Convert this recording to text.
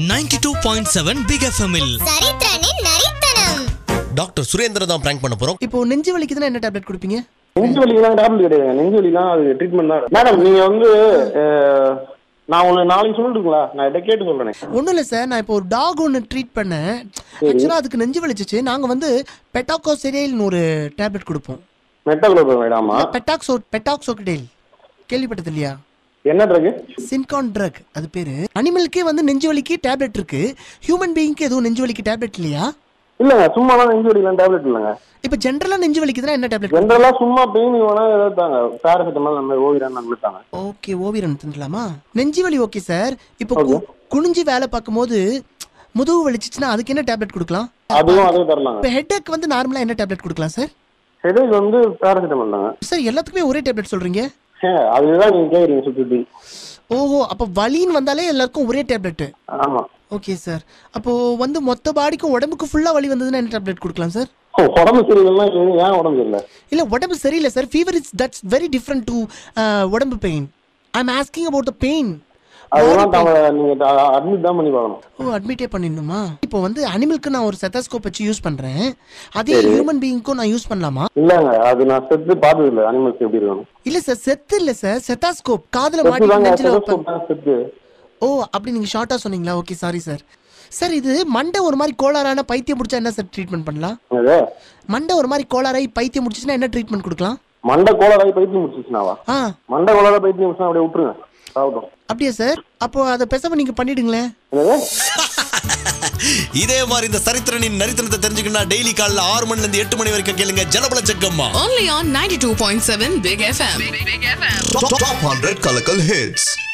Ninety two point seven big எஃப்எம்இல் சரித்திரனின் நரித்தனம் டாக்டர் சுரேந்திர தான் பிராங்க் பண்ண போறோம் இப்போ நெஞ்சு வலிக்குதுன்னா என்ன டேப்லெட் கொடுப்பீங்க நெஞ்சு வலிக்கெல்லாம் டேப்லெட் கிடையாது நெஞ்சு வலிலாம் அது ட்ரீட்மெண்ட் தான் மேடம் நீங்க வந்து அஹ், நான் உங்களுக்கு நாளைக்கு சொல்லட்டுங்களா நான் இதை கேட்டு சொல்றேன் ஒன்றும் இல்லை சார் நான் இப்போ ஒரு டாக் ஒன்று ட்ரீட் பண்ணேன் ஆக்சுவலாக அதுக்கு நெஞ்சு வலிச்சிச்சு நாங்கள் வந்து பெட்டாக்கோசெரியல்னு ஒரு டேப்லெட் கொடுப்போம் மெட்டகுளோபர் மேடாமா பெட்டாக்ஸோ பெட்டாக்சோக்டேல் கேள்விப்பட்டது இல்லையா என்ன ட்ரக் சின்கான் ட்ரக் அது பேரு அனிமலுக்கே வந்து நெஞ்சு வலிக்கு டேப்லெட் இருக்கு ஹியூமன் பீயிங்க்கு எதுவும் நெஞ்சு வலிக்கு டேப்லெட் இல்லையா இல்லங்க சும்மா தான் நெஞ்சு வலிக்கலாம் டேப்லெட் இல்லைங்க இப்போ ஜென்ரலாக நெஞ்சு வலிக்குதுன்னா என்ன டேப்லெட் ஜென்ரலா சும்மா பெயின் வேணா ஏதாவது தாங்க பேராசிட்டமால் அந்த மாதிரி ஓவிரம் அந்த தாங்க ஓகே ஓவியரன் தந்துடலாமா நெஞ்சு வலி ஓகே சார் இப்போ கு- குனிஞ்சு வேலை பார்க்கும்போது முதுகு வலிச்சிச்சுன்னா அதுக்கு என்ன டேப்லெட் கொடுக்கலாம் அதுவும் அதுவும் தரலாங்க இப்போ ஹெட்டேக் வந்து நார்மலாக என்ன டேப்லெட் கொடுக்கலாம் சார் ஹெடேக் வந்து பேராசிட்டமால் தாங்க சார் எல்லாத்துக்குமே ஒரே டேப்லெட் சொல்றீங்க ஹே, அதுதான் நீங்க கேக்குறீங்க சுத்தி ஓஹோ அப்போ வலின்னு வந்தாலே எல்லாருக்கும் ஒரே டேப்லெட் ஆமா ஓகே சார் அப்போ வந்து மொத்த பாடிக்கும் உடம்புக்கு ஃபுல்லா வலி வந்ததுன்னா என்ன டேப்லெட் கொடுக்கலாம் சார் ஓ, உடம்பு சரியில்லைன்னா இது ஏன் உடம்பு சரியில்லை இல்ல உடம்பு சரியில்லை sir fever is that's very different to உடம்பு pain I am asking about the pain அதெல்லாம் தாங்க நீங்க அட்மிட் தான் பண்ணி பார்க்கணும் ஓ அட்மிட்டே பண்ணிடணுமா இப்போ வந்து அனிமலுக்கு நான் ஒரு செத்தாஸ்கோப் வச்சு யூஸ் பண்றேன் அதே ஹியூமன் பீயிங்க்கும் நான் யூஸ் பண்ணலாமா இல்லங்க அது நான் செத்து பார்த்தது இல்லை அனிமல்ஸ் எப்படி இருக்கணும் இல்ல சார் செத்து இல்ல சார் செத்தாஸ்கோப் காதுல செத்து மாட்டி தாங்க நெஞ்சில வைப்பேன் stethoscope தான் செத்து ஓ அப்படி நீங்க ஷார்ட்டா சொன்னீங்களா ஓகே சாரி சார் சார் இது மண்டை ஒரு மாதிரி கோளாறான பைத்தியம் முடிச்சா என்ன சார் ட்ரீட்மெண்ட் பண்ணலாம் அது மண்டை ஒரு மாதிரி கோளாறாய் பைத்தியம் முடிச்சுன்னா என்ன ட்ரீட்மெண்ட் கொடுக்கலாம் மண்டை கோளாறாய் பைத்தியம் முடிச்சிச்சுனாவா ஆ மண்டை கோளாறாய் பைத்தியம் முடிச்சுனா அப்படியே விட்டுருங்க சாப்பிட்டோம் அப்படியா சார் அப்போ அதை பெசவ நீங்க பண்ணிடுங்களேன் என்னது இதே மாதிரி இந்த சரித்திரனின் நரித்தனத்தை தெரிஞ்சுக்கணும்னா டெய்லி காலைல ஆறு மணில இருந்து எட்டு மணி வரைக்கும் கேளுங்க ஜலபல ஜக்கம்மா Only on 92.7 Big FM. Big FM. Top hundred கலக்கல் ஹிட்ஸ்